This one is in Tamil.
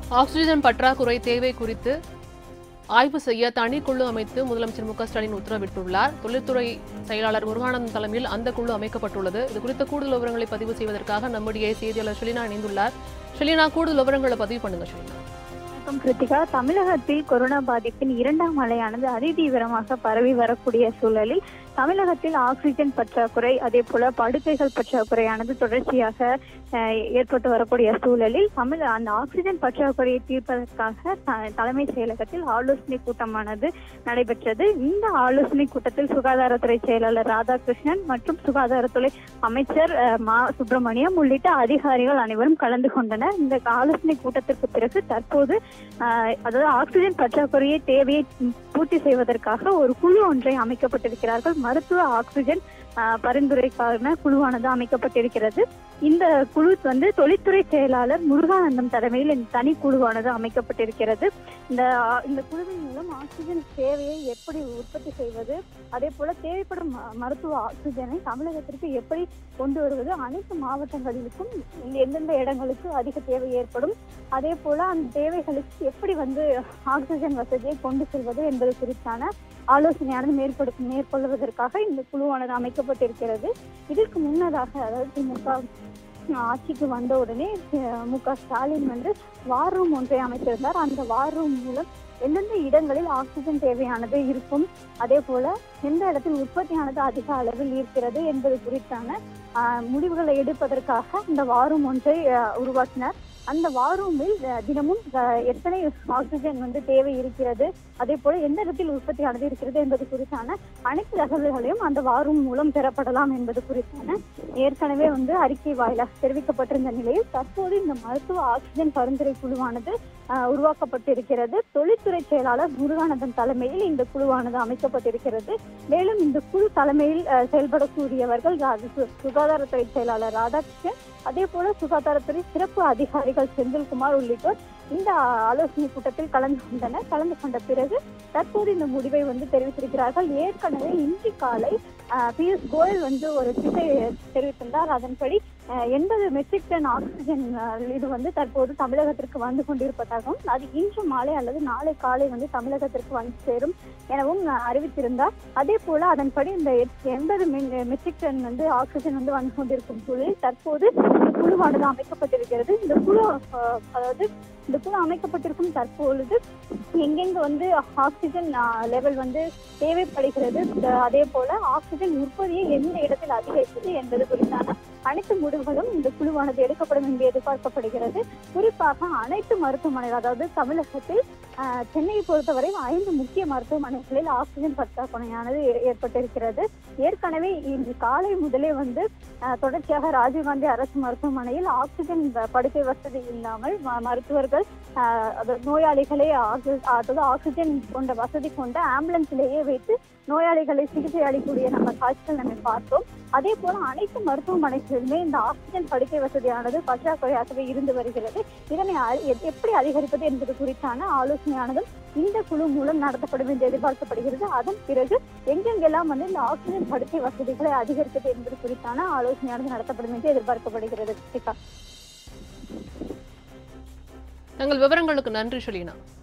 ஆக்சிஜன் பற்றாக்குறை தேவை குறித்து ஆய்வு செய்ய தனி குழு அமைத்து முதலமைச்சர் மு க ஸ்டாலின் உத்தரவிட்டுள்ளார் தொழில்துறை செயலாளர் முருகானந்தம் தலைமையில் அந்த குழு அமைக்கப்பட்டுள்ளது இது குறித்த கூடுதல் விவரங்களை பதிவு செய்வதற்காக நம்முடைய செய்தியாளர் ஷெலினா இணைந்துள்ளார் ஷெலினா கூடுதல் விவரங்களை பதிவு பண்ணுங்க ஷெலினா வணக்கம் கிருத்திகா தமிழகத்தில் கொரோனா பாதிப்பின் இரண்டாம் அலையானது அதிதீவிரமாக பரவி வரக்கூடிய சூழலில் தமிழகத்தில் ஆக்சிஜன் பற்றாக்குறை அதே போல படுக்கைகள் பற்றாக்குறையானது தொடர்ச்சியாக அஹ், ஏற்பட்டு வரக்கூடிய சூழலில் தமிழ் அந்த ஆக்சிஜன் பற்றாக்குறையை தீர்ப்பதற்காக த- தலைமை செயலகத்தில் ஆலோசனை கூட்டமானது நடைபெற்றது இந்த ஆலோசனை கூட்டத்தில் சுகாதாரத்துறை செயலாளர் ராதாகிருஷ்ணன் மற்றும் சுகாதாரத்துறை அமைச்சர் அஹ், மா சுப்பிரமணியம் உள்ளிட்ட அதிகாரிகள் அனைவரும் கலந்து கொண்டனர் இந்த ஆலோசனை கூட்டத்திற்கு பிறகு தற்போது ஆஹ், அதாவது ஆக்சிஜன் பற்றாக்குறையை தேவையை பூர்த்தி செய்வதற்காக ஒரு குழு ஒன்றை அமைக்கப்பட்டிருக்கிறார்கள் மருத்துவ ஆக்சிஜன் ஆஹ், பரிந்துரைக்கான குழுவானது அமைக்கப்பட்டிருக்கிறது இந்த குழு வந்து தொழில்துறை செயலாளர் முருகானந்தம் தலைமையில் இந்த தனி குழுவானது அமைக்கப்பட்டிருக்கிறது இந்த ஆ- இந்த குழுவின் மூலம் ஆக்சிஜன் தேவையை எப்படி உற்பத்தி செய்வது அதே போல தேவைப்படும் ம- மருத்துவ ஆக்சிஜனை தமிழகத்திற்கு எப்படி கொண்டு வருவது அனைத்து மாவட்டங்களிலுக்கும் இந்த எந்தெந்த இடங்களுக்கு அதிக தேவை ஏற்படும் அதே போல அந்த தேவைகளுக்கு எப்படி வந்து ஆக்சிஜன் வசதியை கொண்டு செல்வது என்பது குறித்தான ஆலோசனையானது மேற்படு மேற்கொள்வதற்காக இந்த குழுவானது அமைக்கப்பட்டிருக்கிறது இதற்கு முன்னதாக அதாவது திமுக ஆட்சிக்கு வந்த உடனே அஹ், மு க ஸ்டாலின் வந்து வார் ரூம் ஒன்றை அமைத்திருந்தார் அந்த வார் ரூம் மூலம் எந்தெந்த இடங்களில் ஆக்சிஜன் தேவையானது இருக்கும் அதே போல எந்த இடத்தில் உற்பத்தியானது அதிக அளவில் இருக்கிறது என்பது குறித்தான ஆஹ், முடிவுகளை எடுப்பதற்காக இந்த வாரும் ஒன்றை ஆஹ், உருவாக்கினார் அந்த வாரூமில் அஹ், தினமும் அஹ், எத்தனை ஆக்சிஜன் வந்து தேவை இருக்கிறது அதே போல எந்த இடத்தில் உற்பத்தியானது இருக்கிறது என்பது குறித்தான அனைத்து தகவல்களையும் அந்த வாரூம் மூலம் பெறப்படலாம் என்பது குறித்தான ஏற்கனவே வந்து அறிக்கை வாயிலாக தெரிவிக்கப்பட்டிருந்த நிலையில் தற்போது இந்த மருத்துவ ஆக்சிஜன் பரிந்துரை குழுவானது ஆஹ், உருவாக்கப்பட்டிருக்கிறது தொழில்துறை செயலாளர் முருகானந்தன் தலைமையில் இந்த குழுவானது அமைக்கப்பட்டிருக்கிறது மேலும் இந்த குழு தலைமையில் அஹ், செயல்படக்கூடியவர்கள் ரா- சு- சுகாதாரத்துறை செயலாளர் ராதாகிருஷ்ணன் அதே போல சுகாதாரத்துறை சிறப்பு அதிகாரிகள் செந்தில்குமார் உள்ளிட்டோர் இந்த ஆலோசனை கூட்டத்தில் கலந்து கொண்டனர் கலந்து கொண்ட பிறகு தற்போது இந்த முடிவை வந்து தெரிவித்திருக்கிறார்கள் ஏற்கனவே இன்று காலை ஆஹ், பியூஷ் கோயல் வந்து ஒரு ட்விட்டை தெரிவித்திருந்தார் அதன்படி எண்பது மெட்ரிக் டன் ஆக்சிஜன் ஆஹ், இது வந்து தற்போது தமிழகத்திற்கு வந்து கொண்டிருப்பதாகவும் அது இன்று மாலை அல்லது நாளை காலை வந்து தமிழகத்திற்கு வந்து சேரும் எனவும் ஆஹ், அறிவித்திருந்தார் அதே போல அதன்படி இந்த எண்பது மெட்ரிக் டன் வந்து ஆக்சிஜன் வந்து வந்து கொண்டிருக்கும் சூழலில் தற்போது இந்த குழுவானது அமைக்கப்பட்டிருக்கிறது இந்த குழு ஆஹ், அதாவது இந்த குழு அமைக்கப்பட்டிருக்கும் தற்பொழுது எங்கெங்க வந்து ஆக்சிஜன் லெவல் வந்து தேவைப்படுகிறது இந்த- அதே போல ஆக்சிஜன் உற்பத்தியை எந்த இடத்தில் அதிகரிப்பது என்பது குறித்தான அனைத்து முடிவுகளும் இந்த குழுவானது எடுக்கப்படும் என்று எதிர்பார்க்கப்படுகிறது குறிப்பாக அனைத்து மருத்துவமனைகள் அதாவது தமிழகத்தில் ஆஹ், சென்னையை பொறுத்தவரை ஐந்து முக்கிய மருத்துவமனைகளில் ஆக்சிஜன் பற்றாக்குறையானது ஏ- ஏற்பட்டிருக்கிறது ஏற்கனவே இன்று காலை முதலே வந்து ஆஹ், தொடர்ச்சியாக ராஜீவ்காந்தி அரசு மருத்துவமனையில் ஆக்சிஜன் வ- படுக்கை வசதி இல்லாமல் ம- மருத்துவர்கள் ஆஹ், அதாவது நோயாளிகளை ஆக்சி- அதாவது ஆக்சிஜன் கொண்ட வசதி கொண்ட ஆம்புலன்ஸிலேயே வைத்து நோயாளிகளை சிகிச்சை அளிக்கக்கூடிய நம்ம காட்சிகள் நம்ம பார்த்தோம் அதே போல அனைத்து மருத்துவமனைகளிலுமே இந்த ஆக்சிஜன் படுக்கை வசதியானது பற்றாக்குறையாகவே இருந்து வருகிறது இதனை அ- எ- எப்படி அதிகரிப்பது என்பது குறித்தான ஆலோசனையானதும் இந்த குழு மூலம் நடத்தப்படும் என்று எதிர்பார்க்கப்படுகிறது அதன் பிறகு எங்கெங்கெல்லாம் வந்து இந்த ஆக்சிஜன் படுக்கை வசதிகளை அதிகரிப்பது என்பது குறித்தான ஆலோசனையானது நடத்தப்படும் என்று எதிர்பார்க்கப்படுகிறது கிருத்திகா தங்கள் விவரங்களுக்கு நன்றி ஷெலினா